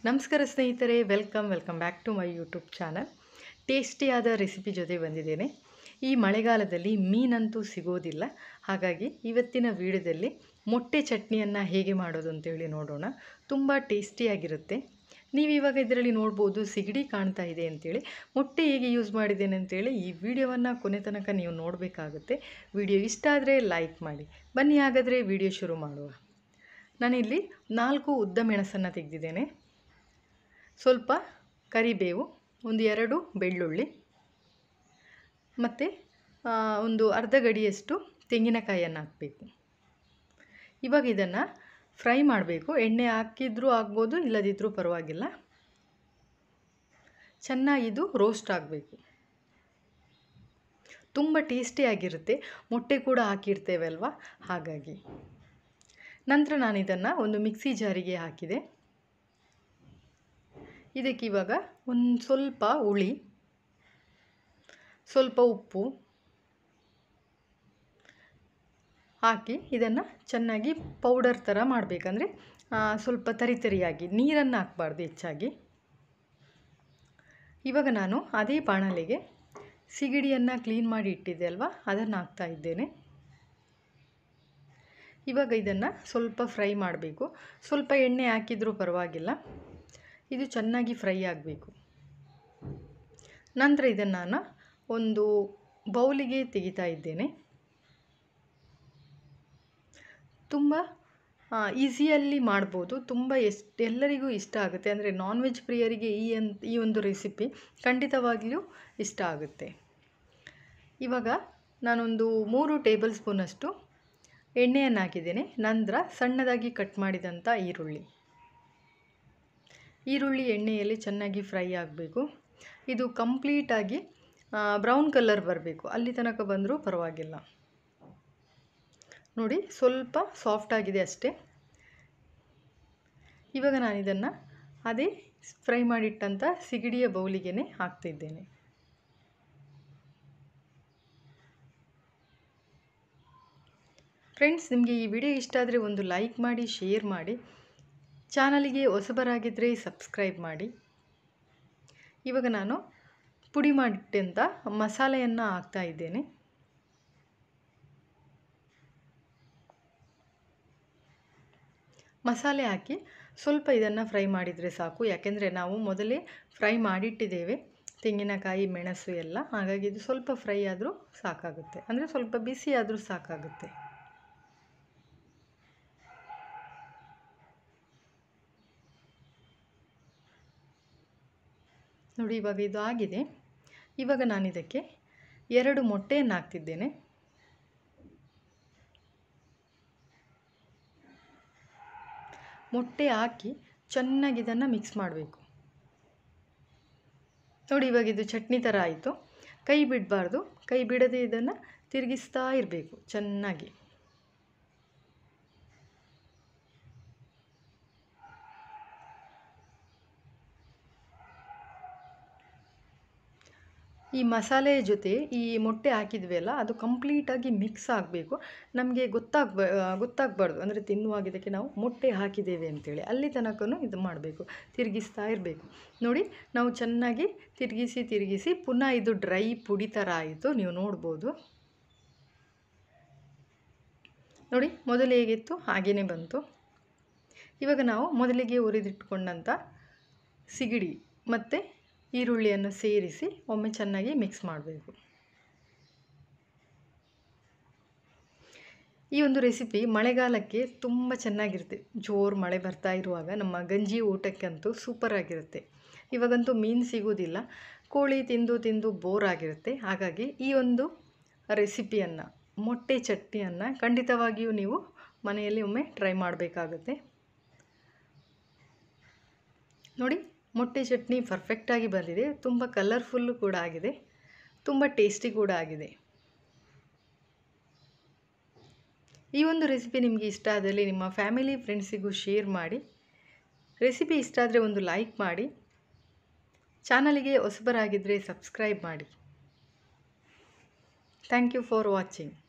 ನಮಸ್ಕಾರ ಸ್ನೇಹಿತರೆ welcome welcome back to my YouTube channel ಟೇಸ್ಟಿಯಾದ ರೆಸಿಪಿ ಜೊತೆ ಬಂದಿದ್ದೇನೆ ಈ ಮಳೆಗಾಲದಲ್ಲಿ ಮೀನಂತೂ ಸಿಗೋದಿಲ್ಲ ಹಾಗಾಗಿ ಇವತ್ತಿನ ವಿಡಿಯೋದಲ್ಲಿ ಮೊಟ್ಟೆ ಚಟ್ನಿಯನ್ನು ಹೇಗೆ ಮಾಡೋದು ಅಂತೇಳಿ ನೋಡೋಣ ತುಂಬ ಟೇಸ್ಟಿಯಾಗಿರುತ್ತೆ ನೀವು ಇವಾಗ ಇದರಲ್ಲಿ ನೋಡ್ಬೋದು ಸಿಗಡಿ ಕಾಣ್ತಾ ಇದೆ ಅಂತೇಳಿ ಮೊಟ್ಟೆ ಹೇಗೆ ಯೂಸ್ ಮಾಡಿದ್ದೇನೆ ಅಂತೇಳಿ ಈ ವಿಡಿಯೋವನ್ನು ಕೊನೆ ತನಕ ನೀವು ನೋಡಬೇಕಾಗುತ್ತೆ ವಿಡಿಯೋ ಇಷ್ಟ ಆದರೆ ಲೈಕ್ ಮಾಡಿ ಬನ್ನಿ ಹಾಗಾದರೆ ವಿಡಿಯೋ ಶುರು ಮಾಡುವ ನಾನಿಲ್ಲಿ ನಾಲ್ಕು ಉದ್ದ ಮೆಣಸನ್ನು ತೆಗೆದಿದ್ದೇನೆ ಸ್ವಲ್ಪ ಕರಿಬೇವು ಒಂದು ಎರಡು ಬೆಳ್ಳುಳ್ಳಿ ಮತ್ತು ಒಂದು ಅರ್ಧ ಗಡಿಯಷ್ಟು ತೆಂಗಿನಕಾಯಿಯನ್ನು ಹಾಕಬೇಕು ಇವಾಗ ಇದನ್ನು ಫ್ರೈ ಮಾಡಬೇಕು ಎಣ್ಣೆ ಹಾಕಿದ್ರೂ ಆಗ್ಬೋದು ಇಲ್ಲದಿದ್ದರೂ ಪರವಾಗಿಲ್ಲ ಚೆನ್ನಾಗಿದು ರೋಸ್ಟ್ ಆಗಬೇಕು ತುಂಬ ಟೇಸ್ಟಿಯಾಗಿರುತ್ತೆ ಮೊಟ್ಟೆ ಕೂಡ ಹಾಕಿರ್ತೇವೆ ಅಲ್ವಾ ಹಾಗಾಗಿ ನಂತರ ನಾನು ಇದನ್ನು ಒಂದು ಮಿಕ್ಸಿ ಜಾರಿಗೆ ಹಾಕಿದೆ ಇದಕ್ಕೆ ಇವಾಗ ಒಂದು ಸ್ವಲ್ಪ ಹುಳಿ ಸ್ವಲ್ಪ ಉಪ್ಪು ಹಾಕಿ ಇದನ್ನು ಚೆನ್ನಾಗಿ ಪೌಡರ್ ಥರ ಮಾಡಬೇಕಂದ್ರೆ ಸ್ವಲ್ಪ ತರಿತರಿಯಾಗಿ ನೀರನ್ನು ಹಾಕಬಾರ್ದು ಹೆಚ್ಚಾಗಿ ಇವಾಗ ನಾನು ಅದೇ ಬಾಣಲೆಗೆ ಸಿಗಡಿಯನ್ನು ಕ್ಲೀನ್ ಮಾಡಿ ಇಟ್ಟಿದ್ದೆ ಅಲ್ವಾ ಅದನ್ನು ಹಾಕ್ತಾ ಇದ್ದೇನೆ ಇವಾಗ ಇದನ್ನು ಸ್ವಲ್ಪ ಫ್ರೈ ಮಾಡಬೇಕು ಸ್ವಲ್ಪ ಎಣ್ಣೆ ಹಾಕಿದರೂ ಪರವಾಗಿಲ್ಲ ಇದು ಚೆನ್ನಾಗಿ ಫ್ರೈ ಆಗಬೇಕು ನಂತರ ಇದನ್ನು ನಾನು ಒಂದು ಬೌಲಿಗೆ ತೆಗಿತಾ ಇದ್ದೇನೆ ತುಂಬ ಈಸಿಯಲ್ಲಿ ಮಾಡ್ಬೋದು ತುಂಬ ಎಷ್ಟು ಎಲ್ಲರಿಗೂ ಇಷ್ಟ ಆಗುತ್ತೆ ಅಂದರೆ ನಾನ್ ವೆಜ್ ಪ್ರಿಯರಿಗೆ ಈ ಅನ್ ಈ ಒಂದು ರೆಸಿಪಿ ಖಂಡಿತವಾಗಿಯೂ ಇಷ್ಟ ಆಗುತ್ತೆ ಇವಾಗ ನಾನೊಂದು ಮೂರು ಟೇಬಲ್ ಸ್ಪೂನಷ್ಟು ಎಣ್ಣೆಯನ್ನು ಹಾಕಿದ್ದೇನೆ ನಂತರ ಸಣ್ಣದಾಗಿ ಕಟ್ ಮಾಡಿದಂಥ ಈರುಳ್ಳಿ ಈರುಳ್ಳಿ ಎಣ್ಣೆಯಲ್ಲಿ ಚೆನ್ನಾಗಿ ಫ್ರೈ ಆಗಬೇಕು ಇದು ಕಂಪ್ಲೀಟಾಗಿ ಬ್ರೌನ್ ಕಲರ್ ಬರಬೇಕು ಅಲ್ಲಿ ತನಕ ಬಂದರೂ ಪರವಾಗಿಲ್ಲ ನೋಡಿ ಸ್ವಲ್ಪ ಸಾಫ್ಟ್ ಆಗಿದೆ ಅಷ್ಟೇ ಇವಾಗ ನಾನು ಇದನ್ನು ಅದೇ ಫ್ರೈ ಮಾಡಿಟ್ಟಂಥ ಸಿಗಡಿಯ ಬೌಲಿಗೆ ಹಾಕ್ತಿದ್ದೇನೆ ಫ್ರೆಂಡ್ಸ್ ನಿಮಗೆ ಈ ವಿಡಿಯೋ ಇಷ್ಟ ಆದರೆ ಒಂದು ಲೈಕ್ ಮಾಡಿ ಶೇರ್ ಮಾಡಿ ಚಾನಲಿಗೆ ಹೊಸಬರಾಗಿದ್ದರೆ ಸಬ್ಸ್ಕ್ರೈಬ್ ಮಾಡಿ ಇವಾಗ ನಾನು ಪುಡಿ ಮಾಡಿಟ್ಟಂಥ ಮಸಾಲೆಯನ್ನು ಹಾಕ್ತಾ ಇದ್ದೇನೆ ಮಸಾಲೆ ಹಾಕಿ ಸ್ವಲ್ಪ ಇದನ್ನು ಫ್ರೈ ಮಾಡಿದರೆ ಸಾಕು ಯಾಕೆಂದರೆ ನಾವು ಮೊದಲೇ ಫ್ರೈ ಮಾಡಿಟ್ಟಿದ್ದೇವೆ ತೆಂಗಿನಕಾಯಿ ಮೆಣಸು ಎಲ್ಲ ಹಾಗಾಗಿ ಇದು ಸ್ವಲ್ಪ ಫ್ರೈ ಆದರೂ ಸಾಕಾಗುತ್ತೆ ಅಂದರೆ ಸ್ವಲ್ಪ ಬಿಸಿ ಆದರೂ ಸಾಕಾಗುತ್ತೆ ನೋಡಿ ಇವಾಗ ಇದು ಆಗಿದೆ ಇವಾಗ ನಾನು ಇದಕ್ಕೆ ಎರಡು ಮೊಟ್ಟೆಯನ್ನು ಹಾಕ್ತಿದ್ದೇನೆ ಮೊಟ್ಟೆ ಹಾಕಿ ಚೆನ್ನಾಗಿ ಇದನ್ನು ಮಿಕ್ಸ್ ಮಾಡಬೇಕು ನೋಡಿ ಇವಾಗ ಇದು ಚಟ್ನಿ ಥರ ಆಯಿತು ಕೈ ಬಿಡಬಾರ್ದು ಕೈ ಬಿಡದೆ ಇದನ್ನು ತಿರುಗಿಸ್ತಾ ಇರಬೇಕು ಚೆನ್ನಾಗಿ ಈ ಮಸಾಲೆ ಜೊತೆ ಈ ಮೊಟ್ಟೆ ಹಾಕಿದ್ವಿ ಅಲ್ಲ ಅದು ಕಂಪ್ಲೀಟಾಗಿ ಮಿಕ್ಸ್ ಆಗಬೇಕು ನಮಗೆ ಗೊತ್ತಾಗ್ಬ ಗೊತ್ತಾಗಬಾರ್ದು ಅಂದರೆ ತಿನ್ನುವಾಗ ಇದಕ್ಕೆ ನಾವು ಮೊಟ್ಟೆ ಹಾಕಿದ್ದೇವೆ ಅಂತೇಳಿ ಅಲ್ಲಿ ತನಕ ಇದು ಮಾಡಬೇಕು ತಿರುಗಿಸ್ತಾ ಇರಬೇಕು ನೋಡಿ ನಾವು ಚೆನ್ನಾಗಿ ತಿರುಗಿಸಿ ತಿರುಗಿಸಿ ಪುನಃ ಇದು ಡ್ರೈ ಪುಡಿ ಥರ ಆಯಿತು ನೀವು ನೋಡ್ಬೋದು ನೋಡಿ ಮೊದಲು ಹೇಗಿತ್ತು ಹಾಗೇ ಬಂತು ಇವಾಗ ನಾವು ಮೊದಲಿಗೆ ಉರಿದಿಟ್ಕೊಂಡಂಥ ಸಿಗಡಿ ಮತ್ತು ಈರುಳ್ಳಿಯನ್ನು ಸೇರಿಸಿ ಒಮ್ಮೆ ಚೆನ್ನಾಗಿ ಮಿಕ್ಸ್ ಮಾಡಬೇಕು ಈ ಒಂದು ರೆಸಿಪಿ ಮಳೆಗಾಲಕ್ಕೆ ತುಂಬ ಚೆನ್ನಾಗಿರುತ್ತೆ ಜೋರು ಮಳೆ ಬರ್ತಾ ಇರುವಾಗ ನಮ್ಮ ಗಂಜಿ ಊಟಕ್ಕಂತೂ ಸೂಪರ್ ಆಗಿರುತ್ತೆ ಇವಾಗಂತೂ ಮೀನು ಸಿಗೋದಿಲ್ಲ ಕೋಳಿ ತಿಂದು ತಿಂದು ಬೋರ್ ಆಗಿರುತ್ತೆ ಹಾಗಾಗಿ ಈ ಒಂದು ರೆಸಿಪಿಯನ್ನು ಮೊಟ್ಟೆ ಚಟ್ನಿಯನ್ನು ಖಂಡಿತವಾಗಿಯೂ ನೀವು ಮನೆಯಲ್ಲಿ ಒಮ್ಮೆ ಟ್ರೈ ಮಾಡಬೇಕಾಗುತ್ತೆ ನೋಡಿ ಮೊಟ್ಟೆ ಚಟ್ನಿ ಪರ್ಫೆಕ್ಟಾಗಿ ಬಂದಿದೆ ತುಂಬ ಕಲರ್ಫುಲ್ಲು ಕೂಡ ಆಗಿದೆ ತುಂಬ ಟೇಸ್ಟಿ ಕೂಡ ಆಗಿದೆ ಈ ಒಂದು ರೆಸಿಪಿ ನಿಮಗೆ ಇಷ್ಟ ಆದಲ್ಲಿ ನಿಮ್ಮ ಫ್ಯಾಮಿಲಿ ಫ್ರೆಂಡ್ಸಿಗೂ ಶೇರ್ ಮಾಡಿ ರೆಸಿಪಿ ಇಷ್ಟ ಆದರೆ ಒಂದು ಲೈಕ್ ಮಾಡಿ ಚಾನಲಿಗೆ ಹೊಸಬರಾಗಿದ್ದರೆ ಸಬ್ಸ್ಕ್ರೈಬ್ ಮಾಡಿ ಥ್ಯಾಂಕ್ ಯು ಫಾರ್ ವಾಚಿಂಗ್